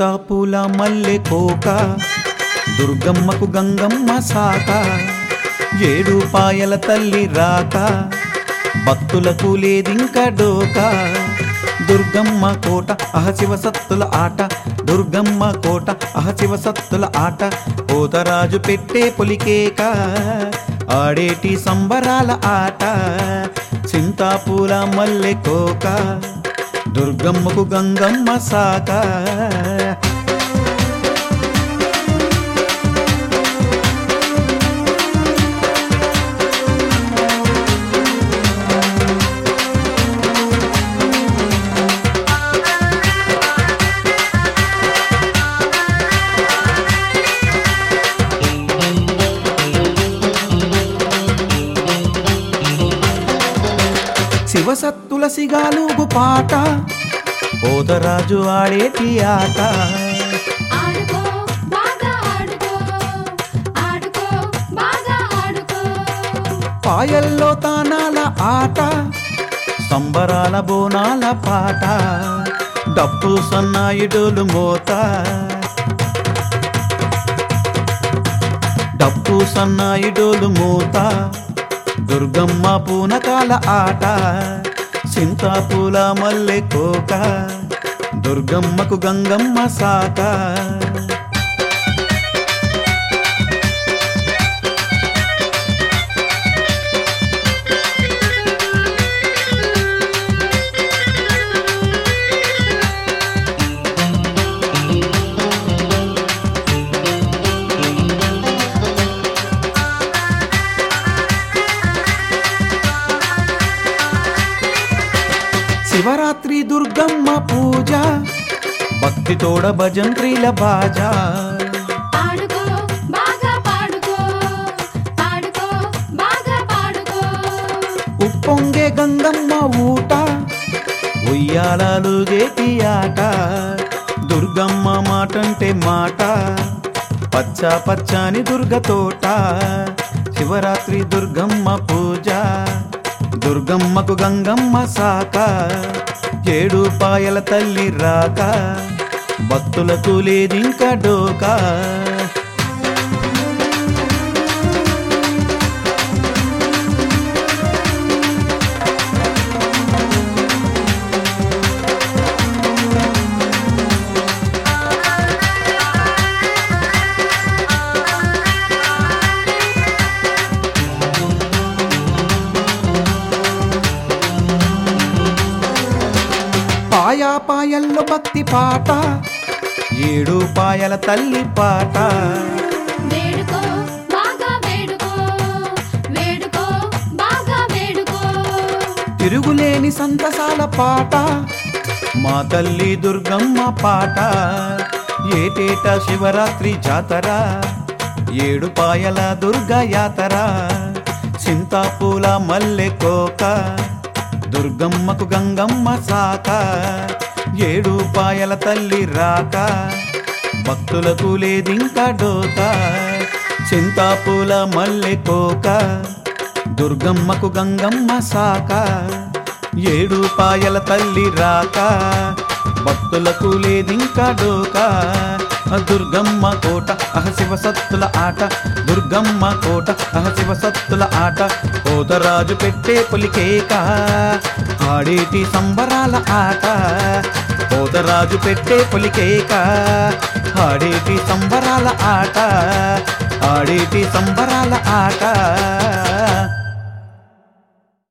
చింతాపూల మల్లె కోక దుర్గమ్మకు గంగమ్మ సాక ఏడు పాయల తల్లి రాక భక్తులకు లేదింక డోక దుర్గమ్మ కోట అహశివ సత్తుల ఆట దుర్గమ్మ కోట అహశివ సత్తుల ఆట పోతరాజు పెట్టే పొలికేక ఆడేటి సంబరాల ఆట చింతాపూల మల్లె కోక దుర్గమ్మకు గంగమ్మ సాక శివసత్తుల సిగాలుగు పాట పోతరాజు ఆడేటి ఆట ఆడుకో బాగా ఆడుకో ఆడుకో బాగా ఆడుకో పాయల్లో తానాల ఆట సంబరాల బోనాల పాట డప్పు సన్నాయుడులు మోత డప్పు సన్నాయుడులు మోత దుర్గమ్మ పూనకాల ఆట చింతాపూల మల్లె కోక దుర్గమ్మకు గంగమ్మ సాక శివరాత్రి దుర్గమ్మ పూజ భక్తి తోడ భజంత్రీల బాజా ఆడుకో బాగా పాడుకో ఆడుకో బాగా పాడుకో ఉప్పొంగే గంగమ్మ ఊట ఉయ్యాలలు గేటి ఆట దుర్గమ్మ మాటంటే మాట పచ్చ పచ్చని దుర్గ తోట శివరాత్రి దుర్గమ్మ పూజ దుర్గమ్మకు గంగమ్మ సాక ఏడు పాయల తల్లి రాక భక్తులకు లేదింక డోకా పాయా పాయల్లో భక్తి పాట ఏడు పాయల తల్లి పాట వేడుకో బాగా వేడుకో వేడుకో బాగా వేడుకో తిరుగులేని సంతసాల పాట మా తల్లి దుర్గమ్మ పాట ఏటేట శివరాత్రి జాతర ఏడు పాయల దుర్గ యాతర చింతాపూల మల్లె కోక దుర్గమ్మకు గంగమ్మ సాక ఏడు పాయల తల్లి రాక భక్తులకు లేదింక డోక చింతాపూల మల్లె కోక దుర్గమ్మకు గంగమ్మ సాక ఏడు పాయల తల్లి రాక భక్తులకు లేదింకా డోక దుర్గమ్మ కోట అహశివ సత్తుల ఆట దుర్గమ్మ కోట అహశివ సత్తుల ఆట కోతరాజు పెట్టే పులికేక ఆడేటి సంబరాల ఆట కోతరాజు పెట్టే పులికేక ఆడేటి సంబరాల ఆట ఆడేటి సంబరాల ఆట